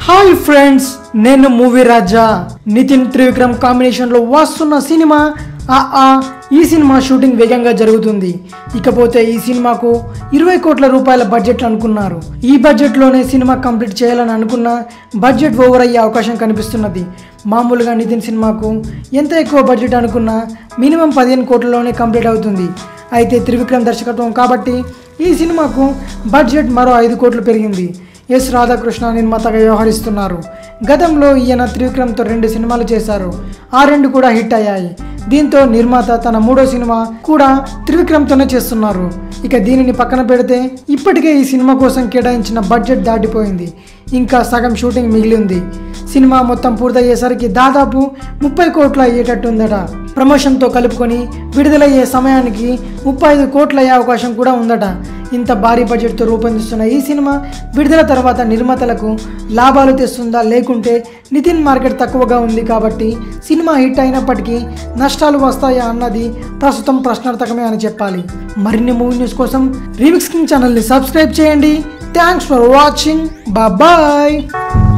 hi friends నేను movie Raja Nithin Trivikram combination లో వస్తున్న సినిమా ఆ ఆ ఈ సినిమా షూటింగ్ వేగంగా జరుగుతుంది ఇకపోతే ఈ సినిమాకు ఇరవై కోట్ల రూపాయల బడ్జెట్ అనుకున్నారు ఈ బడ్జెట్ లోనే సినిమా కంప్లీట్ చేయాలని అనుకున్న బడ్జెట్ ఓవర్ అయ్యే అవకాశం కనిపిస్తున్నది మామూలుగా నితిన్ సినిమాకు ఎంత ఎక్కువ బడ్జెట్ అనుకున్నా మినిమం పదిహేను కోట్లలోనే కంప్లీట్ అవుతుంది అయితే త్రివిక్రమ్ దర్శకత్వం కాబట్టి ఈ సినిమాకు బడ్జెట్ మరో ఐదు కోట్లు పెరిగింది ఎస్ రాధాకృష్ణ నిర్మాతగా వ్యవహరిస్తున్నారు గతంలో ఈయన త్రివిక్రమ్తో రెండు సినిమాలు చేశారు ఆ రెండు కూడా హిట్ అయ్యాయి దీంతో నిర్మాత తన మూడో సినిమా కూడా త్రివిక్రమ్తోనే చేస్తున్నారు ఇక దీనిని పక్కన పెడితే ఇప్పటికే ఈ సినిమా కోసం కేటాయించిన బడ్జెట్ దాటిపోయింది ఇంకా సగం షూటింగ్ మిగిలి ఉంది సినిమా మొత్తం పూర్తయ్యేసరికి దాదాపు ముప్పై కోట్లు అయ్యేటట్టుందట ప్రమోషన్తో కలుపుకొని విడుదలయ్యే సమయానికి ముప్పై ఐదు కోట్ల అయ్యే అవకాశం కూడా ఉందట ఇంత భారీ బడ్జెట్తో రూపొందిస్తున్న ఈ సినిమా విడుదల తర్వాత నిర్మాతలకు లాభాలు తెస్తుందా లేకుంటే నితిన్ మార్కెట్ తక్కువగా ఉంది కాబట్టి సినిమా హిట్ అయినప్పటికీ నష్టాలు వస్తాయా అన్నది ప్రస్తుతం ప్రశ్నార్థకమే అని చెప్పాలి మరిన్ని మూవీ న్యూస్ కోసం రీమిక్స్ కింగ్ ఛానల్ని సబ్స్క్రైబ్ చేయండి థ్యాంక్స్ ఫర్ వాచింగ్ బాయ్